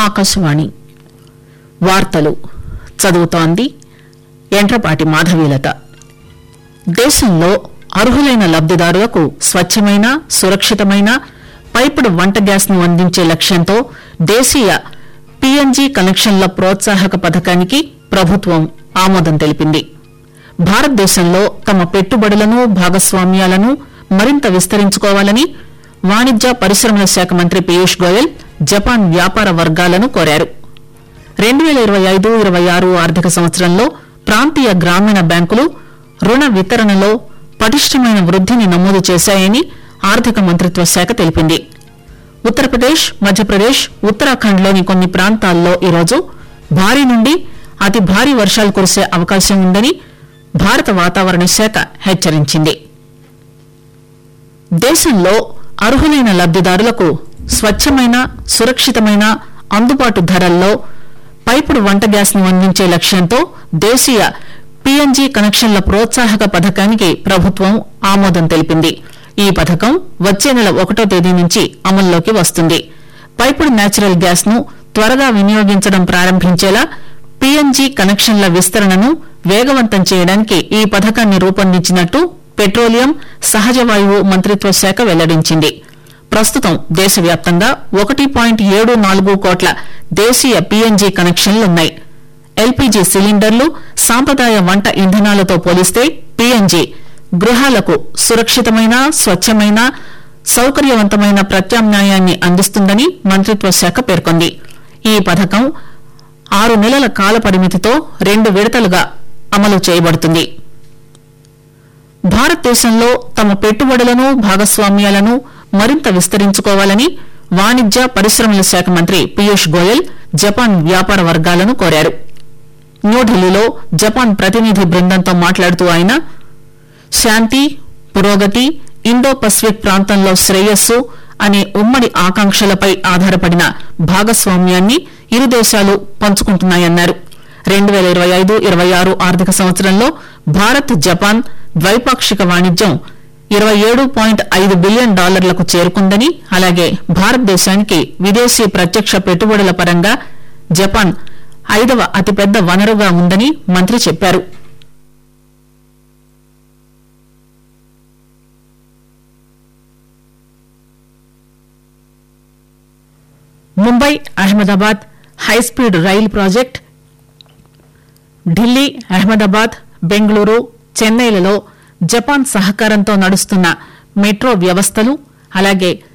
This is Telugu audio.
ఆకాశవాణి వార్తలు చదువుతోంది ఎంట్రపాటి మాధవీలత దేశంలో అర్హులైన లబ్దిదారులకు స్వచ్ఛమైన సురక్షితమైన పైపుడు వంట గ్యాస్ ను అందించే లక్ష్యంతో దేశీయ పీఎన్జీ కనెక్షన్ల ప్రోత్సాహక పథకానికి ప్రభుత్వం ఆమోదం తెలిపింది భారతదేశంలో తమ పెట్టుబడులను భాగస్వామ్యాలను మరింత విస్తరించుకోవాలని వాణిజ్య పరిశ్రమల శాఖ మంత్రి పీయూష్ గోయల్ జపాన్ వ్యాపార వర్గాలను కోరారు రెండు పేల ఇరవై ఐదు ఇరవై ఆరు ఆర్థిక సంవత్సరంలో ప్రాంతీయ గ్రామీణ బ్యాంకులు రుణ వితరణలో పటిష్టమైన వృద్దిని నమోదు చేశాయని ఆర్థిక మంత్రిత్వ శాఖ తెలిపింది ఉత్తరప్రదేశ్ మధ్యప్రదేశ్ ఉత్తరాఖండ్లోని కొన్ని ప్రాంతాల్లో ఈరోజు భారీ నుండి అతి భారీ వర్షాలు కురిసే అవకాశం ఉందని భారత వాతావరణ శాఖ హెచ్చరించింది దేశంలో అర్హులైన లబ్దిదారులకు స్వచ్ఛమైన సురక్షితమైన అందుబాటు ధరల్లో పైపుడు వంట గ్యాస్ ను అందించే లక్ష్యంతో దేశీయ పీఎన్జీ కనెక్షన్ల ప్రోత్సాహక పథకానికి ప్రభుత్వం ఆమోదం తెలిపింది ఈ పథకం వచ్చే నెల ఒకటో తేదీ నుంచి అమల్లోకి వస్తుంది పైపుడు నేచురల్ గ్యాస్ ను త్వరగా వినియోగించడం ప్రారంభించేలా పీఎన్జీ కనెక్షన్ల విస్తరణను వేగవంతం చేయడానికి ఈ పథకాన్ని రూపొందించినట్టు పెట్రోలియం సహజ వాయువు మంత్రిత్వ శాఖ వెల్లడించింది ప్రస్తుతం దేశవ్యాప్తంగా ఒకటి పాయింట్ ఏడు నాలుగు కోట్ల దేశీయ పీఎన్జీ కనెక్షన్లున్నాయి ఎల్పీజీ సిలిండర్లు సాంప్రదాయ వంట ఇంధనాలతో పోలిస్తే పీఎన్జీ గృహాలకు సురక్షితమైన స్వచ్ఛమైన సౌకర్యవంతమైన ప్రత్యామ్నాయాన్ని అందిస్తుందని మంత్రిత్వ శాఖ పేర్కొంది ఈ పథకం ఆరు నెలల కాల పరిమితితో రెండు విడతలుగా అమలు చేయబడుతుంది భారతదేశంలో తమ పెట్టుబడులను భాగస్వామ్యాలను మరింత విస్తరించుకోవాలని వాణిజ్య పరిశ్రమల శాఖ మంత్రి పీయూష్ గోయల్ జపాన్ వ్యాపార వర్గాలను కోరారు న్యూఢిల్లీలో జపాన్ ప్రతినిధి బృందంతో మాట్లాడుతూ ఆయన శాంతి పురోగతి ఇండో పసిఫిక్ ప్రాంతంలో శ్రేయస్సు అనే ఉమ్మడి ఆకాంక్షలపై ఆధారపడిన భాగస్వామ్యాన్ని ఇరు దేశాలు పంచుకుంటున్నాయన్నారు రెండు పేల ఇరవై ఐదు ఇరవై ఆరు ఆర్థిక సంవత్సరంలో భారత్ జపాన్ ద్వైపాక్షిక వాణిజ్యం ఇరవై ఏడు పాయింట్ ఐదు బిలియన్ డాలర్లకు చేరుకుందని అలాగే భారతదేశానికి విదేశీ ప్రత్యక్ష పెట్టుబడుల పరంగా జపాన్ ఐదవ అతిపెద్ద వనరుగా ఉందని మంత్రి చెప్పారు ముంబై అహ్మదాబాద్ హైస్పీడ్ రైలు ప్రాజెక్ట్ ఢిల్లీ అహ్మదాబాద్ బెంగళూరు చెన్నైలలో జపాన్ సహకారంతో నడుస్తున్న మెట్రో వ్యవస్థలు అలాగే